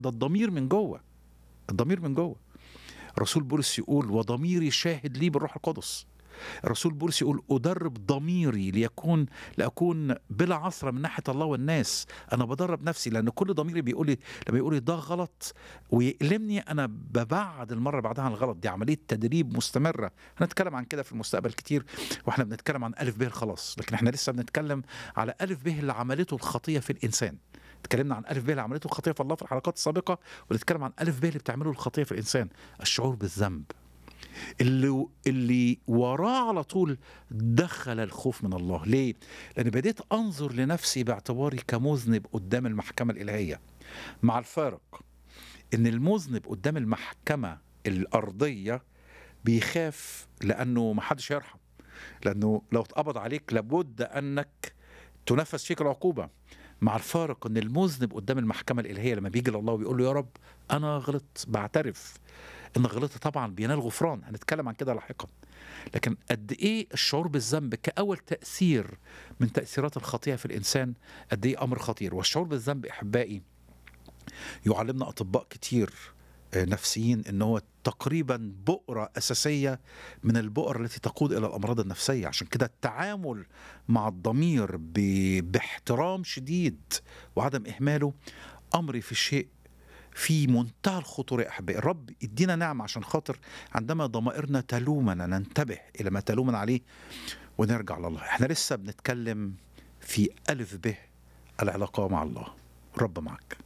ده الضمير من جوه الضمير من جوه رسول بولس يقول وضميري شاهد لي بالروح القدس الرسول بولس يقول أدرب ضميري ليكون لأكون بلا عثرة من ناحية الله والناس أنا بدرب نفسي لأن كل ضميري بيقول لي لما يقول لي ده غلط ويألمني أنا ببعد المرة اللي بعدها عن الغلط دي عملية تدريب مستمرة هنتكلم عن كده في المستقبل كتير واحنا بنتكلم عن ألف به الخلاص لكن احنا لسه بنتكلم على ألف به اللي عملته الخطية في الإنسان اتكلمنا عن ألف به اللي عملته الخطية في الله في الحلقات السابقة ونتكلم عن ألف به اللي بتعمله الخطية في الإنسان الشعور بالذنب اللي اللي وراه على طول دخل الخوف من الله ليه لان بديت انظر لنفسي باعتباري كمذنب قدام المحكمه الالهيه مع الفارق ان المذنب قدام المحكمه الارضيه بيخاف لانه ما حدش هيرحم لانه لو اتقبض عليك لابد انك تنفذ فيك العقوبه مع الفارق ان المذنب قدام المحكمه الالهيه لما بيجي لله وبيقول له يا رب انا غلطت بعترف ان غلطت طبعا بينال غفران هنتكلم عن كده لاحقا لكن قد ايه الشعور بالذنب كاول تاثير من تاثيرات الخطيئه في الانسان قد ايه امر خطير والشعور بالذنب احبائي يعلمنا اطباء كتير نفسيين ان هو تقريبا بؤره اساسيه من البؤر التي تقود الى الامراض النفسيه عشان كده التعامل مع الضمير ب... باحترام شديد وعدم اهماله امر في شيء في منتهى الخطورة يا أحبائي الرب يدينا نعمة عشان خاطر عندما ضمائرنا تلومنا ننتبه إلى ما تلومنا عليه ونرجع لله احنا لسه بنتكلم في ألف به العلاقة مع الله رب معك